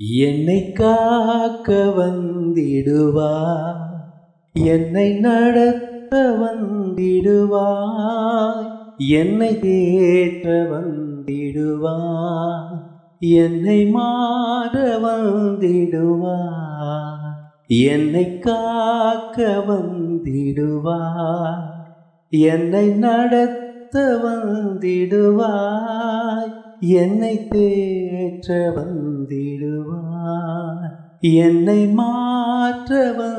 என்னை காக்க வந்திடுவா என்னை நடத்த வந்திடுவா என்னை தேற்ற வந்திடுவா என்னை மாற வந்திடுவா என்னை காக்க வந்திடுவா என்னை நடத்த வந்திடுவாய் என்னை தேற்ற வந்திடுவாய் என்னை மாற்ற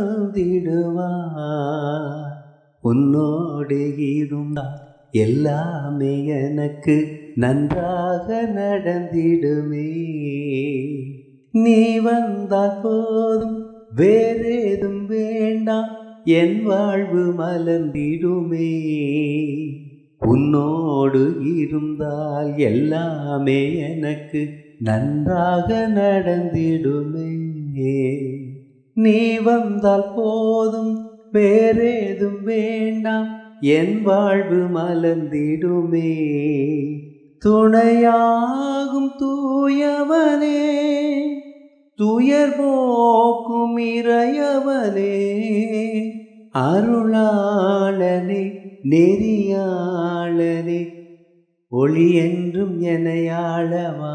வந்திடுவாய் உன்னோடு இருந்தால் எல்லாமே எனக்கு நன்றாக நடந்திடுமே நீ வந்தால் போதும் வேறேதும் வேண்டாம் என் வாழ்வு மலர்ந்திடுமே உன்னோடு இருந்தால் எல்லாமே எனக்கு நன்றாக நடந்திடுமே நீ வந்தால் போதும் வேறேதும் வேண்டாம் என் வாழ்வு மலர்ந்திடுமே துணையாகும் தூயவனே துயர் போக்கும் இறையவனே அருளாளனே நெறியாளனே ஒளி என்றும் எனையாளவா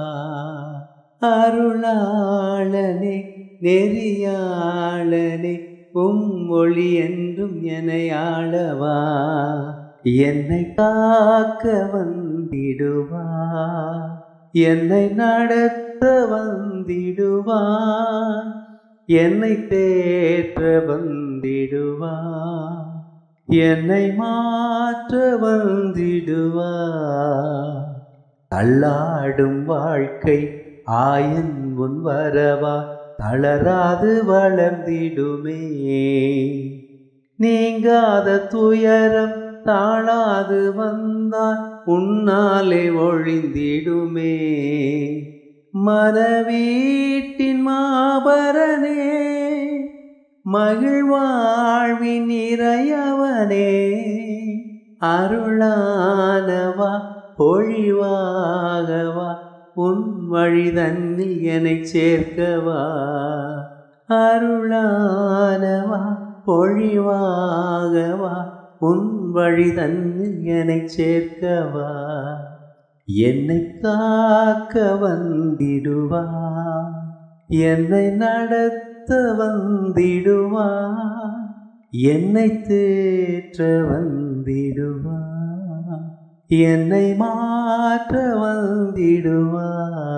அருளாளனே நெறியாளனே உம் ஒளி என்றும் எனையாளவா என்னை காக்க வந்திடுவா என்னை நடத்த வந்திடுவா என்னை தேற்ற வந்திடுவா என்னை மாற்ற வந்திடுவா தள்ளாடும் வாழ்க்கை ஆயன் முன் வரவா தளராது வளர்ந்திடுமே நீங்காத துயரம் தாழாது வந்தால் உன்னாலே ஒழிந்திடுமே மனவீட்டின் மாபரனே மகிழ்வாழ்வின் இறையவனே அருளானவா பொழிவாகவா உன் வழி தன்னில் என்னை சேர்க்கவா அருளானவா பொழிவாகவா உன் வழி தன்னில் என்னை சேர்க்கவா என்னை காக்க வந்திடுவா என்னை நடத்த வந்திடுவா என்னை தேற்ற வந்திடுவா என்னை மாற்ற வந்திடுவா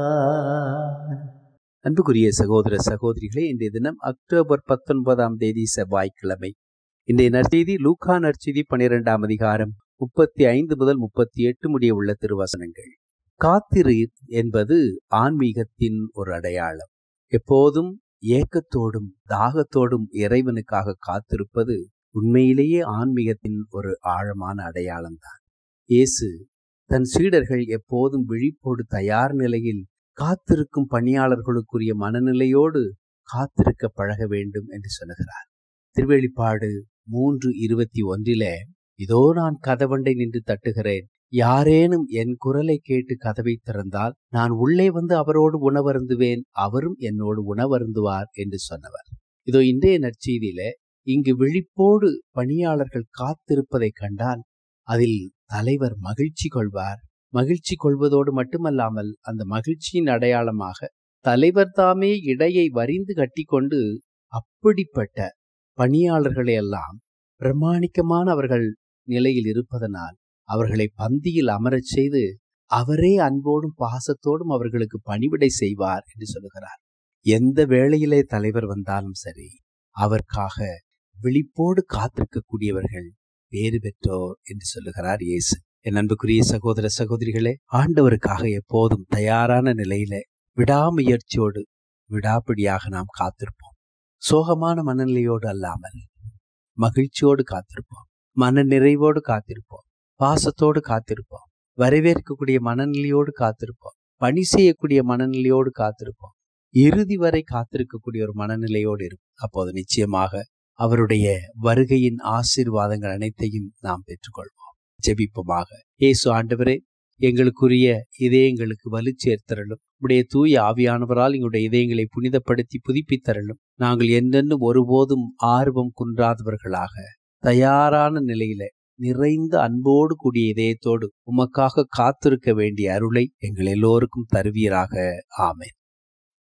அன்புக்குரிய சகோதர சகோதரிகளே இன்றைய தினம் அக்டோபர் பத்தொன்பதாம் தேதி செவ்வாய்க்கிழமை இன்றைய நற்செய்தி லூக்கா நற்செய்தி பனிரெண்டாம் அதிகாரம் முப்பத்தி ஐந்து முதல் முப்பத்தி எட்டு முடிய உள்ள திருவசனங்கள் காத்திரு என்பது ஆன்மீகத்தின் ஒரு அடையாளம் எப்போதும் ஏக்கத்தோடும் தாகத்தோடும் இறைவனுக்காக காத்திருப்பது உண்மையிலேயே ஆன்மீகத்தின் ஒரு ஆழமான அடையாளம்தான் இயேசு தன் சீடர்கள் எப்போதும் விழிப்போடு தயார் நிலையில் காத்திருக்கும் பணியாளர்களுக்குரிய மனநிலையோடு காத்திருக்க பழக வேண்டும் என்று சொல்லுகிறார் திருவெளிப்பாடு மூன்று இருபத்தி ஒன்றிலே இதோ நான் கதவண்டை நின்று தட்டுகிறேன் யாரேனும் என் குரலை கேட்டு கதவை திறந்தால் நான் உள்ளே வந்து அவரோடு உணவருந்துவேன் அவரும் என்னோடு உணவருந்துவார் என்று சொன்னவர் இதோ இன்றைய நற்செய்தியில இங்கு விழிப்போடு பணியாளர்கள் காத்திருப்பதை கண்டால் அதில் தலைவர் மகிழ்ச்சி கொள்வார் மகிழ்ச்சி கொள்வதோடு மட்டுமல்லாமல் அந்த மகிழ்ச்சியின் அடையாளமாக தலைவர் தாமே இடையை வரிந்து கட்டிக்கொண்டு அப்படிப்பட்ட பணியாளர்களை எல்லாம் பிரமாணிக்கமான அவர்கள் நிலையில் இருப்பதனால் அவர்களை பந்தியில் அமரச் செய்து அவரே அன்போடும் பாசத்தோடும் அவர்களுக்கு பணிவிடை செய்வார் என்று சொல்லுகிறார் எந்த வேளையிலே தலைவர் வந்தாலும் சரி அவருக்காக விழிப்போடு காத்திருக்கக்கூடியவர்கள் வேறு பெற்றோர் என்று சொல்லுகிறார் இயேசு என் அன்புக்குரிய சகோதர சகோதரிகளே ஆண்டவருக்காக எப்போதும் தயாரான நிலையில விடாமுயற்சியோடு விடாப்பிடியாக நாம் காத்திருப்போம் சோகமான மனநிலையோடு அல்லாமல் மகிழ்ச்சியோடு காத்திருப்போம் மன நிறைவோடு காத்திருப்போம் பாசத்தோடு காத்திருப்போம் வரவேற்கக்கூடிய மனநிலையோடு காத்திருப்போம் பணி செய்யக்கூடிய மனநிலையோடு காத்திருப்போம் இறுதி வரை காத்திருக்கக்கூடிய ஒரு மனநிலையோடு இருக்கும் அப்போது நிச்சயமாக அவருடைய வருகையின் ஆசீர்வாதங்கள் அனைத்தையும் நாம் பெற்றுக்கொள்வோம் ஜெபிப்போமாக இயேசு ஆண்டவரே எங்களுக்குரிய இதே எங்களுக்கு வலு சேர்த்தரலும் உடைய தூய ஆவியானவரால் எங்களுடைய இதயங்களை புனிதப்படுத்தி புதுப்பித்தரலும் நாங்கள் என்னென்னும் ஒருபோதும் ஆர்வம் குன்றாதவர்களாக தயாரான நிலையில நிறைந்த அன்போடு கூடிய இதயத்தோடு உமக்காக காத்திருக்க வேண்டிய அருளை எங்கள் எல்லோருக்கும் தருவீராக ஆமென்